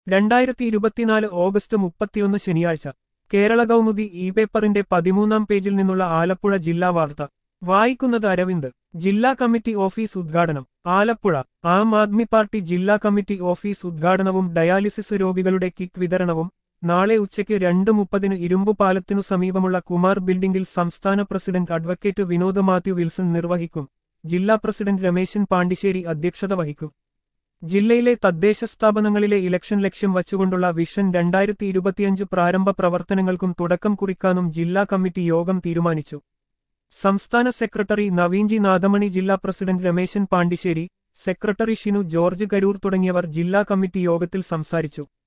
രണ്ടായിരത്തി ഇരുപത്തിനാല് ഓഗസ്റ്റ് മുപ്പത്തിയൊന്ന് ശനിയാഴ്ച കേരള കൗമുദി ഇ പേപ്പറിന്റെ പതിമൂന്നാം പേജിൽ നിന്നുള്ള ആലപ്പുഴ ജില്ലാ വാർത്ത വായിക്കുന്നത് അരവിന്ദ് ജില്ലാ കമ്മിറ്റി ഓഫീസ് ഉദ്ഘാടനം ആലപ്പുഴ ആം ആദ്മി പാർട്ടി ജില്ലാ കമ്മിറ്റി ഓഫീസ് ഉദ്ഘാടനവും ഡയാലിസിസ് രോഗികളുടെ കിറ്റ് വിതരണവും നാളെ ഉച്ചയ്ക്ക് രണ്ട് മുപ്പതിന് ഇരുമ്പുപാലത്തിനു സമീപമുള്ള കുമാർ ബിൽഡിംഗിൽ സംസ്ഥാന president advocate Vinod Mathew Wilson നിർവഹിക്കും ജില്ലാ പ്രസിഡന്റ് രമേശൻ പാണ്ടിശ്ശേരി അധ്യക്ഷത വഹിക്കും ജില്ലയിലെ തദ്ദേശ സ്ഥാപനങ്ങളിലെ ഇലക്ഷൻ ലക്ഷ്യം വച്ചുകൊണ്ടുള്ള വിഷൻ രണ്ടായിരത്തി ഇരുപത്തിയഞ്ച് പ്രാരംഭ പ്രവർത്തനങ്ങൾക്കും തുടക്കം കുറിക്കാനും ജില്ലാ കമ്മിറ്റി യോഗം തീരുമാനിച്ചു സംസ്ഥാന സെക്രട്ടറി നവീൻജി നാദമണി ജില്ലാ president Rameshan Pandisseri secretary Shinu George Karoor തുടങ്ങിയവർ ജില്ലാ കമ്മിറ്റി യോഗത്തിൽ സംസാരിച്ചു